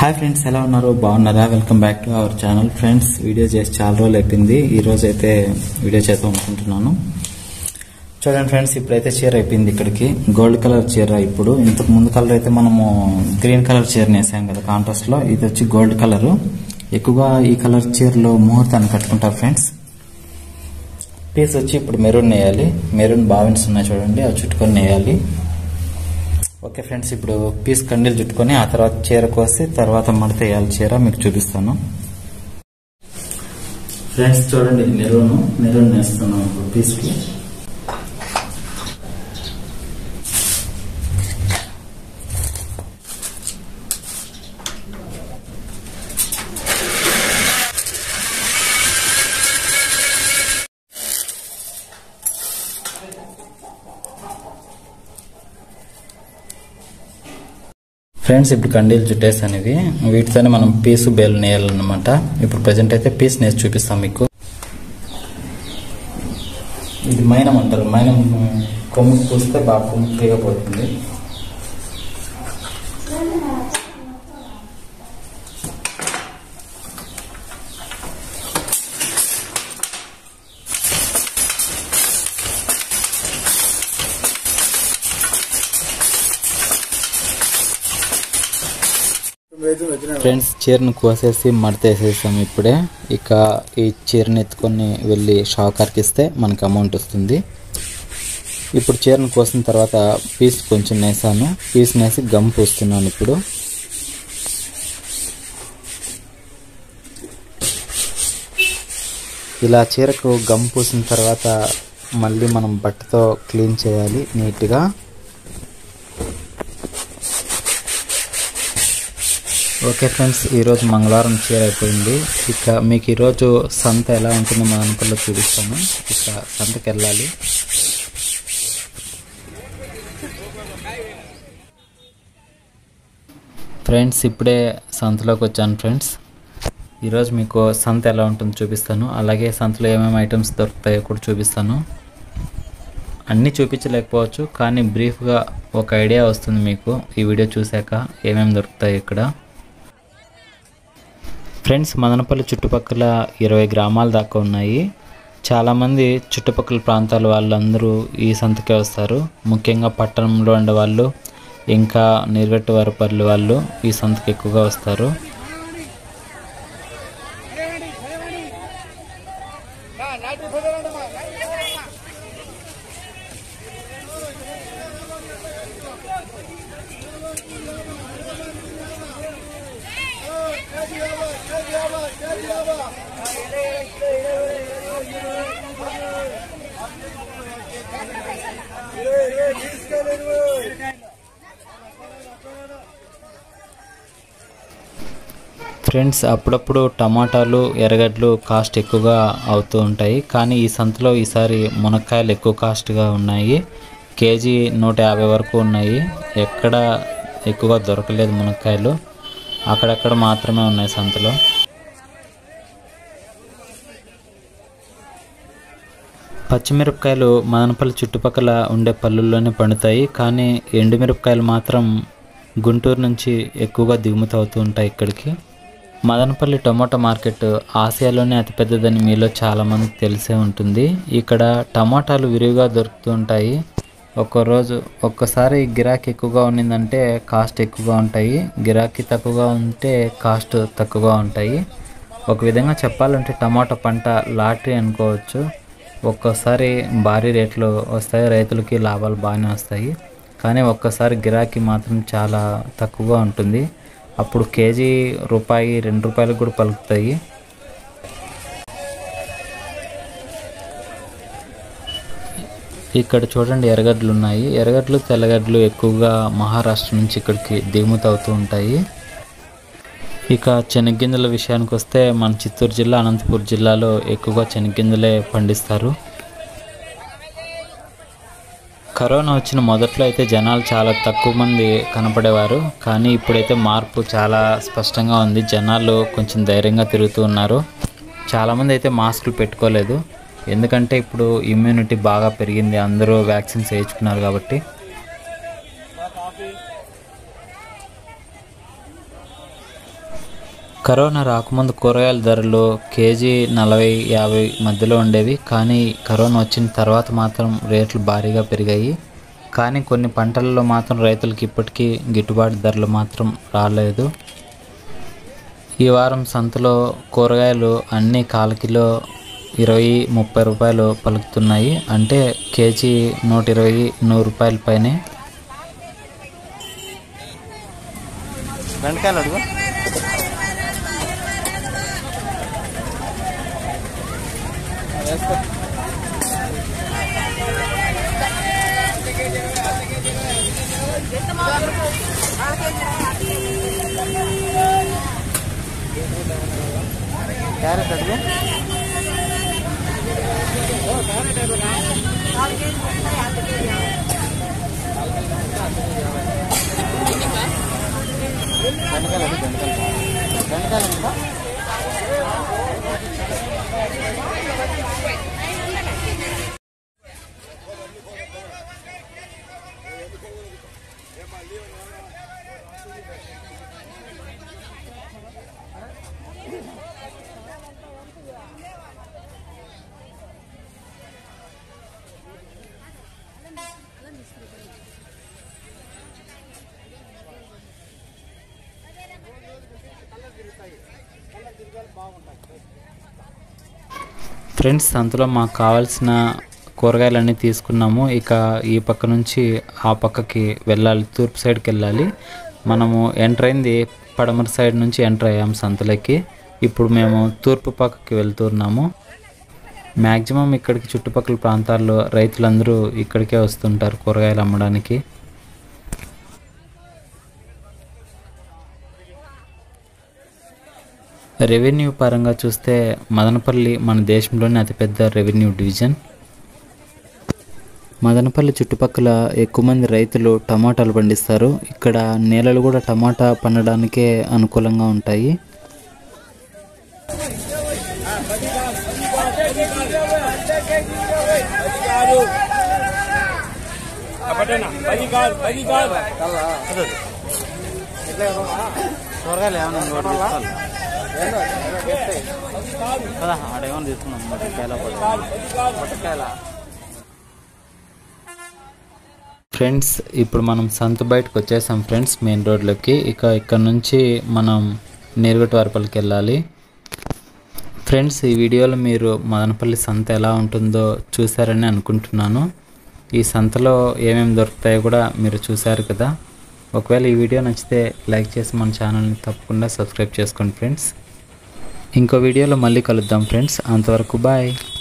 hi friends ఎలా ఉన్నారు బాగున్నారా welcome back to our channel friends video చేసి చాలా రోజులు అయిపోయింది ఈ రోజు అయితే వీడియో చేద్దాం అనుకుంటున్నాను చూడండి ఫ్రెండ్స్ ఇప్పుడైతే చీర అయిపోయింది ఇక్కడికి గోల్డ్ కలర్ చీర ఇప్పుడు ఇంతకు ముందు కలర్ అయితే మనము గ్రీన్ కలర్ చీర వేసాం కదా కాంట్రాస్ట్ లో ఇది వచ్చి గోల్డ్ కలర్ ఎక్కువగా ఈ కలర్ చీరలో ముహూర్తాన్ని కట్టుకుంటారు ఫ్రెండ్స్ పీస్ వచ్చి ఇప్పుడు మెరూన్ వేయాలి మెరూన్ బావిన్స్ ఉన్నాయి చూడండి అవి చుట్టుకొని వేయాలి ఓకే ఫ్రెండ్స్ ఇప్పుడు పీస్ కండీలు చుట్టుకొని ఆ తర్వాత చీర కోసి తర్వాత మడత వేయాలి చీర మీకు చూపిస్తాను ఫ్రెండ్స్ చూడండి మెరూన్ మెరూన్ వేస్తున్నాం ఇప్పుడు పీస్కి ఫ్రెండ్స్ ఇప్పుడు కండీలు చుట్టేసాను ఇవి వీటితోనే మనం పీసు బేలు నేయాలన్నమాట ఇప్పుడు ప్రజెంట్ అయితే పీస్ నేసి చూపిస్తాం మీకు ఇది మైనం అంటారు మైనం కొమ్ము పూస్తే బాగా కొమ్ము ఫ్రీగా పోతుంది ఫ్రెండ్స్ చీరను కోసేసి మడత వేసేసాం ఇప్పుడే ఇక ఈ చీరని ఎత్తుకొని వెళ్ళి షాకార్కి ఇస్తే మనకి అమౌంట్ వస్తుంది ఇప్పుడు చీరను కోసిన తర్వాత పీస్ కొంచెం నేసాను పీస్ నేసి గమ్ పూస్తున్నాను ఇప్పుడు ఇలా చీరకు గమ్ పూసిన తర్వాత మళ్ళీ మనం బట్టతో క్లీన్ చేయాలి నీట్గా ఓకే ఫ్రెండ్స్ ఈరోజు మంగళవారం చీర అయిపోయింది ఇక మీకు ఈరోజు సంత ఎలా ఉంటుందో మన అనుకూలంలో చూపిస్తాను ఇక సంతకి వెళ్ళాలి ఫ్రెండ్స్ ఇప్పుడే సంతలోకి వచ్చాను ఫ్రెండ్స్ ఈరోజు మీకు సంత ఎలా ఉంటుందో చూపిస్తాను అలాగే సంతలో ఏమేమి ఐటమ్స్ దొరుకుతాయో కూడా చూపిస్తాను అన్నీ చూపించలేకపోవచ్చు కానీ బ్రీఫ్గా ఒక ఐడియా వస్తుంది మీకు ఈ వీడియో చూశాక ఏమేమి దొరుకుతాయి ఇక్కడ ఫ్రెండ్స్ మదనపల్లి చుట్టుపక్కల ఇరవై గ్రామాల దాకా ఉన్నాయి చాలామంది చుట్టుపక్కల ప్రాంతాల వాళ్ళందరూ ఈ సంతకే వస్తారు ముఖ్యంగా పట్టణంలో ఉండే వాళ్ళు ఇంకా నీరుగట్టు వారిపల్లి వాళ్ళు ఈ సంతకి ఎక్కువగా వస్తారు ఫ్రెండ్స్ అప్పుడప్పుడు టమాటాలు ఎర్రగడ్డలు కాస్ట్ ఎక్కువగా అవుతూ ఉంటాయి కానీ ఈ సంతలో ఈసారి మునక్కాయలు ఎక్కువ కాస్ట్గా ఉన్నాయి కేజీ నూట యాభై వరకు ఉన్నాయి ఎక్కడ ఎక్కువగా దొరకలేదు మునక్కాయలు అక్కడక్కడ మాత్రమే ఉన్నాయి సంతలో పచ్చిమిరపకాయలు మదనపల్లి చుట్టుపక్కల ఉండే పల్లెల్లోనే పండుతాయి కానీ ఎండుమిరపకాయలు మాత్రం గుంటూరు నుంచి ఎక్కువగా దిగుమతి అవుతూ ఉంటాయి ఇక్కడికి మదనపల్లి టొమాటో మార్కెట్ ఆసియాలోనే అతిపెద్దదని మీలో చాలామందికి తెలిసే ఉంటుంది ఇక్కడ టమాటాలు విరివిగా దొరుకుతూ ఉంటాయి ఒక్కరోజు ఒక్కసారి గిరాకీ ఎక్కువగా ఉన్నిందంటే కాస్ట్ ఎక్కువగా ఉంటాయి గిరాకీ తక్కువగా ఉంటే కాస్ట్ తక్కువగా ఉంటాయి ఒక విధంగా చెప్పాలంటే టమాటా పంట లాటరీ అనుకోవచ్చు ఒక్కోసారి భారీ రేట్లు వస్తాయి రైతులకి లాభాలు బాగానే వస్తాయి కానీ ఒక్కసారి గిరాకీ మాత్రం చాలా తక్కువగా ఉంటుంది అప్పుడు కేజీ రూపాయి రెండు రూపాయలకు కూడా పలుకుతాయి ఇక్కడ చూడండి ఎర్రగడ్డలు ఉన్నాయి ఎర్రగడ్డలు తెల్లగడ్డలు ఎక్కువగా మహారాష్ట్ర నుంచి ఇక్కడికి దిగుమతి అవుతూ ఉంటాయి ఇక శనగ్గింజల విషయానికి వస్తే మన చిత్తూరు జిల్లా అనంతపూర్ జిల్లాలో ఎక్కువగా శనగ్గింజలే పండిస్తారు కరోనా వచ్చిన మొదట్లో అయితే జనాలు చాలా తక్కువ మంది కనపడేవారు కానీ ఇప్పుడైతే మార్పు చాలా స్పష్టంగా ఉంది జనాలు కొంచెం ధైర్యంగా తిరుగుతూ ఉన్నారు చాలామంది అయితే మాస్కులు పెట్టుకోలేదు ఎందుకంటే ఇప్పుడు ఇమ్యూనిటీ బాగా పెరిగింది అందరూ వ్యాక్సిన్స్ వేయించుకున్నారు కాబట్టి కరోనా రాకముందు కూరగాయల ధరలు కేజీ నలభై యాభై మధ్యలో ఉండేవి కానీ కరోనా వచ్చిన తర్వాత మాత్రం రేట్లు భారీగా పెరిగాయి కానీ కొన్ని పంటలలో మాత్రం రైతులకి ఇప్పటికీ గిట్టుబాటు ధరలు మాత్రం రాలేదు ఈ వారం సంతలో కూరగాయలు అన్ని కాల కిలో ఇరవై ముప్పై రూపాయలు పలుకుతున్నాయి అంటే కేజీ నూట ఇరవై నూరు రూపాయల పైనే బెండకాయలు అడుగు క్యారెట్ అడుగు బెండకాయలు అడుగు బెండకాయలు బెండకాయలు ఎంత ఫ్రెండ్స్ సంతలో మాకు కావాల్సిన కూరగాయలన్నీ తీసుకున్నాము ఇక ఈ పక్క నుంచి ఆ పక్కకి వెళ్ళాలి తూర్పు సైడ్కి వెళ్ళాలి మనము ఎంటర్ అయింది పడమర సైడ్ నుంచి ఎంటర్ అయ్యాం సంతలోకి ఇప్పుడు మేము తూర్పు పక్కకి వెళ్తున్నాము మ్యాక్సిమం ఇక్కడికి చుట్టుపక్కల ప్రాంతాల్లో రైతులందరూ ఇక్కడికే వస్తుంటారు కూరగాయలు అమ్మడానికి రెవెన్యూ పరంగా చూస్తే మదనపల్లి మన దేశంలోనే అతిపెద్ద రెవెన్యూ డివిజన్ మదనపల్లి చుట్టుపక్కల ఎక్కువ మంది రైతులు టమాటాలు పండిస్తారు ఇక్కడ నేలలు కూడా టమాటా పండడానికే అనుకూలంగా ఉంటాయి కూరగాయలు ఏమన్నా ఇంకోటి తీసుకోవాలి కదా ఆడేమన్నా తీసుకున్నాం మొట్టకాయల మొట్టకాయల ఫ్రెండ్స్ ఇప్పుడు మనం సంత బయటకు వచ్చేసాం ఫ్రెండ్స్ మెయిన్ రోడ్లోకి ఇక ఇక్కడ నుంచి మనం నేరుగట్వారిపల్లికి వెళ్ళాలి ఫ్రెండ్స్ ఈ వీడియోలో మీరు మదనపల్లి సంత ఎలా ఉంటుందో చూసారని అనుకుంటున్నాను ఈ సంతలో ఏమేమి దొరుకుతాయో కూడా మీరు చూశారు కదా ఒకవేళ ఈ వీడియో నచ్చితే లైక్ చేసి మన ఛానల్ని తప్పకుండా సబ్స్క్రైబ్ చేసుకోండి ఫ్రెండ్స్ ఇంకో వీడియోలో మళ్ళీ కలుద్దాం ఫ్రెండ్స్ అంతవరకు బాయ్